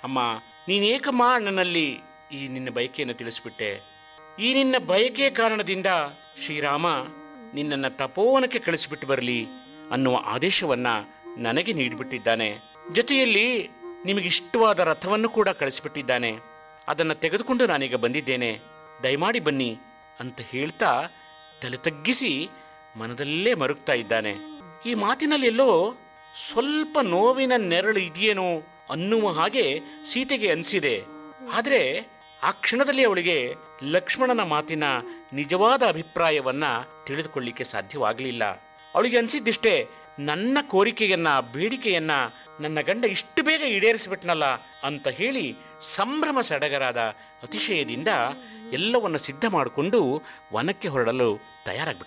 ಅಮ್ಮ ನೀನೇಕಮ್ಮ ನನ್ನಲ್ಲಿ ಈ ನಿನ್ನ ಬಯಕೆಯನ್ನು ತಿಳಿಸ್ಬಿಟ್ಟೆ ಈ ನಿನ್ನ ಬಯಕೆ ಕಾರಣದಿಂದ ಶ್ರೀರಾಮ ನಿನ್ನನ್ನು ತಪೋವನಕ್ಕೆ ಕಳಿಸಿಬಿಟ್ಟು ಬರಲಿ ಅನ್ನುವ ಆದೇಶವನ್ನ ನನಗೆ ನೀಡಿಬಿಟ್ಟಿದ್ದಾನೆ ಜೊತೆಯಲ್ಲಿ ನಿಮಗಿಷ್ಟವಾದ ರಥವನ್ನು ಕೂಡ ಕಳಿಸಿಬಿಟ್ಟಿದ್ದಾನೆ ಅದನ್ನು ತೆಗೆದುಕೊಂಡು ನಾನೀಗ ಬಂದಿದ್ದೇನೆ ದಯಮಾಡಿ ಬನ್ನಿ ಅಂತ ಹೇಳ್ತಾ ತಲೆ ತಗ್ಗಿಸಿ ಮನದಲ್ಲೇ ಮರುಗ್ತಾ ಇದ್ದಾನೆ ಈ ಮಾತಿನಲ್ಲಿ ಎಲ್ಲೋ ಸ್ವಲ್ಪ ನೋವಿನ ನೆರಳು ಇದೆಯೇನೋ ಅನ್ನುವ ಹಾಗೆ ಸೀತೆಗೆ ಅನಿಸಿದೆ ಆದರೆ ಆ ಕ್ಷಣದಲ್ಲಿ ಅವಳಿಗೆ ಲಕ್ಷ್ಮಣನ ಮಾತಿನ ನಿಜವಾದ ಅಭಿಪ್ರಾಯವನ್ನ ತಿಳಿದುಕೊಳ್ಳಿಕ್ಕೆ ಸಾಧ್ಯವಾಗಲಿಲ್ಲ ಅವಳಿಗೆ ಅನಿಸಿದ್ದಿಷ್ಟೇ ನನ್ನ ಕೋರಿಕೆಯನ್ನ ಬೇಡಿಕೆಯನ್ನ ನನ್ನ ಗಂಡ ಇಷ್ಟು ಬೇಗ ಈಡೇರಿಸಿಬಿಟ್ನಲ್ಲ ಅಂತ ಹೇಳಿ ಸಂಭ್ರಮ ಸಡಗರಾದ ಅತಿಶಯದಿಂದ ಎಲ್ಲವನ್ನು ಸಿದ್ಧ ಮಾಡಿಕೊಂಡು ವನಕ್ಕೆ ಹೊರಡಲು ತಯಾರಾಗ್ಬಿಟ್ಟು